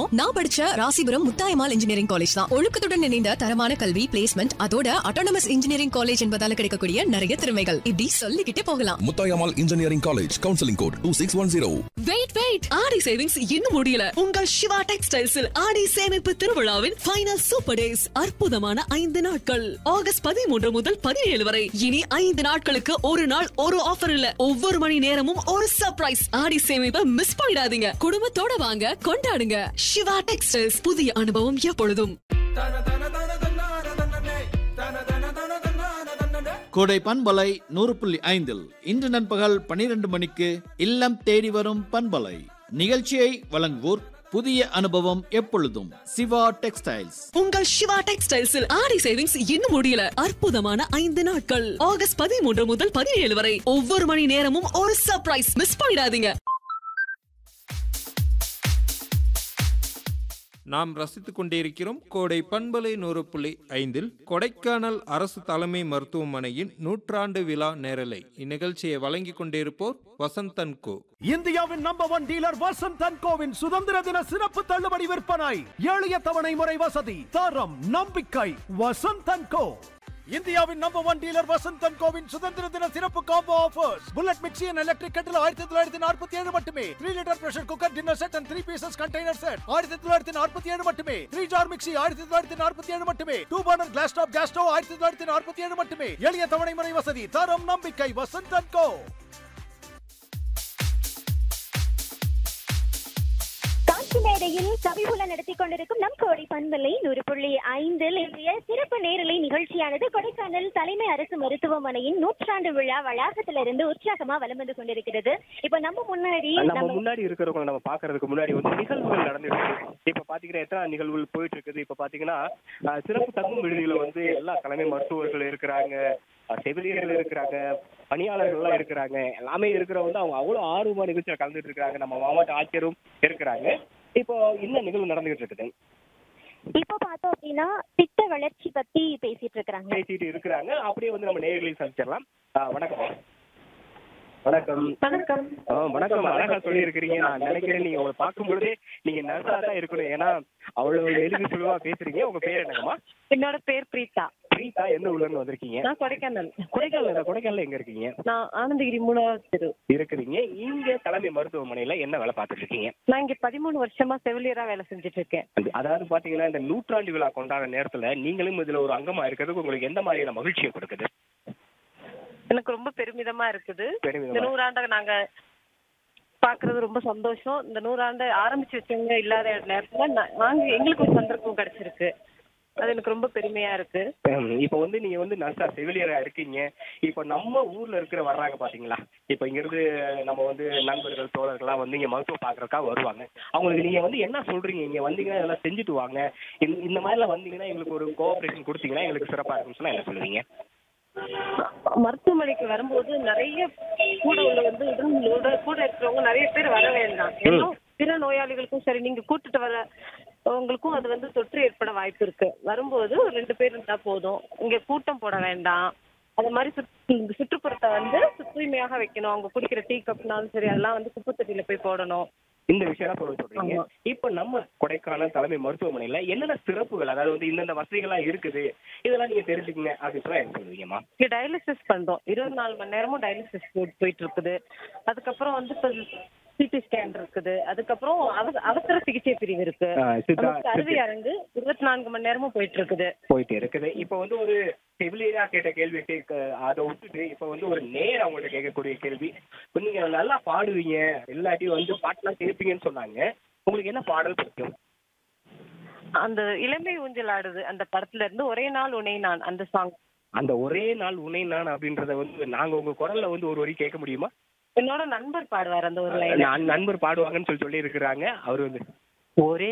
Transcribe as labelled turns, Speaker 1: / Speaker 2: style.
Speaker 1: நான் படிச்ச Rasipuram Muthayammal engineering college தான் ஒழுக்கத்துடன் இணைந்த தரமான கல்வி பிளேஸ்மெண்ட் அதோட அட்டானமஸ் இன்ஜினியரிங் காலேஜ் என்பதால கிடைக்கக்கூடிய நிறைய திறமைகள் இப்படி சொல்லிக்கிட்டே போகலாம்
Speaker 2: Muthayammal engineering college counselling code two six one zero
Speaker 1: wait wait Aadi savings இன்னும் முடியல உங்கள் சிவா டெக்ஸ்டைல்ஸில் ஆடி சேமிப்பு திருவிழாவின் ஃபைனல் சூப்பர் டேஸ் அற்புதமான ஐந்து நாட்கள் ஆகஸ்ட் பதிமூன்று முதல் பதினேழு வரை இனி ஐந்து நாட்களுக்கு ஒரு நாள் ஒரு ஆஃபர் இல்ல ஒவ்வொரு மணி நேரமும் ஒரு சர்ப்ரைஸ் ஆடி சேமிப்பை மிஸ் பண்ணிடாதீங்க குடும்பத்தோட வாங்க கொண்டாடுங்க சிவா டெக்ஸ்டைல்ஸ் புதிய அனுபவம் எப்பொழுதும்
Speaker 3: கோடை பண்பலை நூறு புள்ளி ஐந்தில் இன்று நண்பகல் பனிரெண்டு மணிக்கு இல்லம் தேடி வரும் பண்பலை நிகழ்ச்சியை வழங்குவோர் புதிய அனுபவம் எப்பொழுதும் சிவா டெக்ஸ்டைல்ஸ்
Speaker 1: உங்கள் சிவா டெக்ஸ்டைல்ஸில் ஆடி சேவிங்ஸ் இன்னும் முடியல அற்புதமான ஐந்து நாட்கள் ஆகஸ்ட் பதிமூன்று முதல் பதினேழு வரை ஒவ்வொரு மணி நேரமும் ஒரு சர்ப்ரைஸ் மிஸ் பண்ணிடாதீங்க
Speaker 4: நாம் ரசித்துக் கொண்டிருக்கிறோம் கோடை பண்பலை நூறு புள்ளி ஐந்தில் கொடைக்கானல் அரசு தலைமை மருத்துவமனையின் நூற்றாண்டு விழா நேரலை இந்நிகழ்ச்சியை வழங்கிக் கொண்டிருப்போர் வசந்தன் கோ
Speaker 5: இந்தியாவின் number one dealer Vasanth and கோவின் சுதந்திர தின சிறப்பு தள்ளுபடி விற்பனை எளிய தவணை முறை வசதி தரம் நம்பிக்கை வசந்த் அண்ட் கோ இந்தியாவின் number one dealer Vasanth and கோவின் சுதந்திர தின சிறப்பு combo offers bullet mixie and electric kettle ஆயிரத்தி தொள்ளாயிரத்தி நாற்பத்தி ஏழு மட்டுமே three litre pressure cooker dinner set and three pieces container set ஆயிரத்தி தொள்ளாயிரத்தி நாற்பத்தி ஏழு மட்டுமே த்ரீ ஜார் மிக்சி ஆயிரத்தி தொள்ளாயிரத்தி நாற்பத்தி ஏழு மட்டுமே two burner glass top gas stove ஆயிரத்தி தொள்ளாயிரத்தி நாற்பத்தி ஏழு மட்டுமே எளிய தவணை முறை வசதி தரம் நம்பிக்கை வசந்த் அண்ட் கோ
Speaker 6: காட்சி மேடையில் கவிபுல நடத்தி கொண்டிருக்கும் நம் கோடி பண்பலை நூறு புள்ளி ஐந்தில் இன்றைய சிறப்பு நேரலை நிகழ்ச்சியானது கொடைக்கானல் தலைமை அரசு மருத்துவமனையின் நூற்றாண்டு விழா வளாகத்திலிருந்து உற்சாகமா வலம் வந்து கொண்டிருக்கிறது இப்ப நம்ம முன்னாடி
Speaker 7: நம்ம
Speaker 6: நம்ம
Speaker 7: முன்னாடி இருக்கிறவங்க நம்ம பாக்குறதுக்கு முன்னாடி வந்து நிகழ்வுகள் நடந்துட்டு இருக்கு இப்ப பாத்தீங்கன்னா எத்தனை நிகழ்வுகள் போயிட்டு இருக்குது இப்ப பாத்தீங்கன்னா அஹ், சிறப்பு தங்கும் விடுதியில வந்து எல்லா தலைமை மருத்துவர்கள் இருக்கிறாங்க அஹ், செவிலியர்கள் இருக்கிறாங்க பணியாளர்கள் எல்லாம் இருக்கிறாங்க எல்லாமே இருக்கிற வந்து அவங்க அவ்வளவு ஆர்வமா நிகழ்ச்சியில கலந்துட்டு இருக்காங்க நம்ம மாவட்ட ஆட்சியரும் இருக்கிறாங்க இப்போ என்ன நிகழ்வு நடந்துகிட்டு இருக்குது
Speaker 6: இப்ப பார்த்தோம் அப்படின்னா திட்ட வளர்ச்சி பத்தி பேசிட்டு இருக்கிறாங்க
Speaker 7: பேசிட்டு இருக்கிறாங்க அப்படியே வந்து நம்ம நேயர்களையும் சந்திச்சிடலாம் அஹ், வணக்கம் வணக்கம்
Speaker 6: வணக்கம்
Speaker 7: ஆ, வணக்கம் அழகா சொல்லி இருக்கிறீங்க நான் நினைக்கிறேன் நீங்க உங்களை பார்க்கும் பொழுதே நீங்க நர்ஸா தான் இருக்கணும் ஏன்னா அவ்வளவு எளிது சுழுவா பேசுறீங்க உங்க பேர் என்னங்கம்மா
Speaker 8: என்னோட பேர் பிரீதா
Speaker 7: பிரீதா எந்த ஊர்ல இருந்து வந்திருக்கீங்க
Speaker 8: நான் கொடைக்கானல்
Speaker 7: கொடைக்கானல் கொடைக்கானல் எங்க இருக்கீங்க
Speaker 8: நான் ஆனந்தகிரி மூணாவது தெரு
Speaker 7: இருக்கிறீங்க இங்க தலைமை மருத்துவமனையில என்ன வேலை பார்த்துட்டு இருக்கீங்க
Speaker 8: நான் இங்க பதிமூணு வருஷமா செவிலியரா வேலை செஞ்சுட்டு இருக்கேன்
Speaker 7: அது- அதாவது பாத்தீங்கன்னா இந்த நூற்றாண்டு விழா கொண்டாட நேரத்துல நீங்களும் இதுல ஒரு அங்கமா இருக்கிறதுக்கு உங்களுக்கு எந்த மாதிரியான மகிழ்ச்சியை கொடுக்குது
Speaker 8: எனக்கு ரொம்ப பெருமிதமா இருக்குது
Speaker 7: பெருமிதமா.
Speaker 8: இந்த நூறாண்ட நாங்க பாக்குறது ரொம்ப சந்தோஷம் இந்த நூறாண்டு ஆரம்பிச்சு வச்சவங்க இல்லாத நேரத்துல நா- நாங்க எங்களுக்கு ஒரு சந்தர்ப்பம் கிடைச்சிருக்கு அது எனக்கு ரொம்ப பெருமையா இருக்கு
Speaker 7: ஹம், இப்ப வந்து நீங்க வந்து நர்ஸா செவிலியரா இருக்கீங்க இப்ப நம்ம ஊர்ல இருக்கிற வர்றாங்க பாத்தீங்களா இப்ப இங்க இருந்து நம்ம வந்து நண்பர்கள் தோழர்கள்லாம் வந்து இங்க மருத்துவம் பாக்குறதுக்கா வருவாங்க அவங்களுக்கு நீங்க வந்து என்ன சொல்றீங்க இங்க வந்தீங்கன்னா இதெல்லாம் செஞ்சுட்டு வாங்க இந்த- இந்த மாதிரி எல்லாம் வந்தீங்கன்னா எங்களுக்கு ஒரு கோஆபரேஷன் கொடுத்தீங்கன்னா எங்களுக்கு சிறப்பா இருக்கும்னு சொன்னா என்ன சொல்லுவீங்க
Speaker 8: மருத்துவமனைக்கு வரும்போது நிறைய கூட உள்ள வந்து உடலோட கூட இருக்கிறவங்க நிறைய பேர் வர வேண்டாம் ஏன்னா பிற நோயாளிகளுக்கும் சரி நீங்க கூட்டிட்டு வர உங்களுக்கும் அது வந்து தொற்று ஏற்பட வாய்ப்பு இருக்கு வரும்போது ஒரு ரெண்டு பேர் இருந்தா போதும் இங்க கூட்டம் போட வேண்டாம் அது மாதிரி சுற்று- சுற்றுப்புறத்தை வந்து தூய்மையாக வைக்கணும் அவங்க குடிக்கிற டீ கப்னாலும் சரி அதெல்லாம் வந்து குப்பை தொட்டியில போய் போடணும்
Speaker 7: இந்த விஷயம் சொல்ல சொல்றீங்க
Speaker 8: ஆமா.
Speaker 7: இப்ப நம்ம கொடைக்கானல் தலைமை மருத்துவமனையில என்னென்ன சிறப்புகள் அதாவது வந்து இந்தந்த வசதிகள்லாம் இருக்குது இதெல்லாம் நீங்க தெரிஞ்சுக்கங்க அப்படின்னு சொன்னா என்ன சொல்லுவீங்கம்மா
Speaker 8: இங்க டயாலிசிஸ் பண்றோம் இருபத்தி நாலு மணி நேரமும் டயாலிசிஸ் போயிட்டு இருக்குது அதுக்கப்புறம் வந்து இப்ப சிடி ஸ்கேன் இருக்குது அதுக்கப்புறம் அவ- அவசர சிகிச்சை பிரிவு இருக்கு
Speaker 7: ஆ, சித்தா-
Speaker 8: நமக்கு அறுவை அரங்கு இருபத்தி நான்கு மணி நேரமும் போயிட்டு இருக்குது
Speaker 7: போயிட்டு இருக்குது இப்ப வந்து ஒரு செவிலியரா கேட்ட கேள்வி கேட்க அதை விட்டுட்டு இப்ப வந்து ஒரு நேர் அவங்கள்ட்ட கேட்கக்கூடிய கேள்வி இப்ப நீங்க நல்லா பாடுவீங்க இல்லாட்டி வந்து பாட்டுலாம் கேட்பீங்கன்னு சொன்னாங்க உங்களுக்கு என்ன பாடல் பிடிக்கும்
Speaker 8: அந்த இளமை ஊஞ்சல் ஆடுது அந்த படத்துல இருந்து ஒரே நாள் உனை நான் அந்த சாங்
Speaker 7: அந்த ஒரே நாள் உனை நான் அப்படின்றத வந்து நாங்க உங்க குரல்ல வந்து ஒரு வரி கேட்க முடியுமா
Speaker 8: என்னோட நண்பர் பாடுவார் அந்த ஒரு லைன்
Speaker 7: நான் நண்பர் பாடுவாங்கன்னு சொல்லி சொல்லி இருக்கிறாங்க அவர் வந்து ஒரே